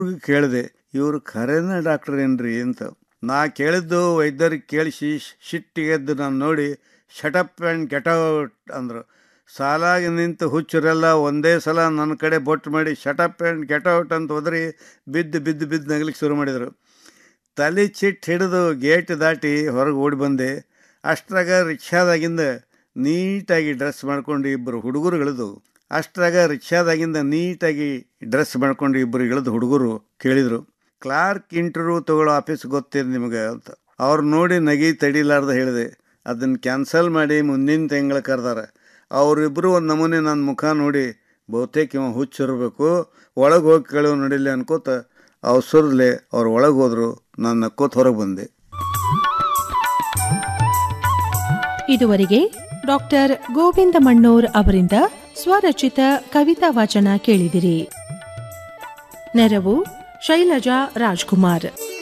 ಕೇಳಿದೆ ಇವರು ಖರೇನ ಡಾಕ್ಟರ್ ಏನ್ರಿ ಅಂತ ನಾ ಕೇಳಿದ್ದು ವೈದ್ಯರಿಗೆ ಕೇಳಿಸಿ ಸಿಟ್ಟಿಗೆದ್ದು ನಾನು ನೋಡಿ ಶಟಪ್ ಆ್ಯಂಡ್ ಗೆಟೌಟ್ ಅಂದರು ಸಾಲಾಗಿ ನಿಂತು ಹುಚ್ಚರೆಲ್ಲ ಒಂದೇ ಸಲ ನನ್ನ ಕಡೆ ಬೊಟ್ಟು ಮಾಡಿ ಶಟಪ್ ಆ್ಯಂಡ್ ಗೆಟೌಟ್ ಅಂತ ಹೋದ್ರಿ ಬಿದ್ದು ಬಿದ್ದು ಬಿದ್ದು ನಗಲಿಕ್ಕೆ ಶುರು ಮಾಡಿದರು ತಲೆ ಚಿಟ್ಟು ಹಿಡಿದು ಗೇಟ್ ದಾಟಿ ಹೊರಗೆ ಓಡಿ ಬಂದೆ ಅಷ್ಟ್ರಾಗ ರಿಕ್ಷಾದಾಗಿಂದ ನೀಟಾಗಿ ಡ್ರೆಸ್ ಮಾಡ್ಕೊಂಡು ಇಬ್ಬರು ಹುಡುಗರು ಇಳಿದು ಅಷ್ಟ್ರಾಗ ರಿಕ್ಷಾದಾಗಿಂದ ನೀಟಾಗಿ ಡ್ರೆಸ್ ಮಾಡ್ಕೊಂಡು ಇಬ್ಬರು ಇಳಿದು ಹುಡುಗರು ಕೇಳಿದರು ಕ್ಲಾರ್ಕ್ ಇಂಟರ್ವ್ಯೂ ತಗೊಳ್ಳೋ ಆಫೀಸ್ ಗೊತ್ತಿದೆ ನಿಮಗೆ ಅಂತ ಅವ್ರು ನೋಡಿ ನಗಿ ತಡಿಲಾರ್ದ ಹೇಳಿದೆ ಅದನ್ನು ಕ್ಯಾನ್ಸಲ್ ಮಾಡಿ ಮುಂದಿನ ತಿಂಗಳ ಕರೆದಾರ ಅವರಿಬ್ಬರು ಒಂದು ನಮೂನೆ ನನ್ನ ಮುಖ ನೋಡಿ ಬಹುತೇಕ ಇವ ಹುಚ್ಚಿರ್ಬೇಕು ಒಳಗೆ ಹೋಗಿ ಕೇಳೋ ನಡಿಲ್ಲ ಅನ್ಕೋತ ಅವಸರಲೆ ಅವ್ರು ಒಳಗೆ ಹೋದ್ರು ನಾನು ನಕ್ಕೋತ ಹೊರಗೆ ಬಂದೆ ಇದುವರೆಗೆ ಡಾಕ್ಟರ್ ಗೋವಿಂದ ಮಣ್ಣೂರ್ ಅವರಿಂದ ಸ್ವರಚಿತ ಕವಿತಾ ವಾಚನ ಕೇಳಿದಿರಿ ನೆರವು ಶೈಲಜಾ ರಾಜ್ಕುಮಾರ್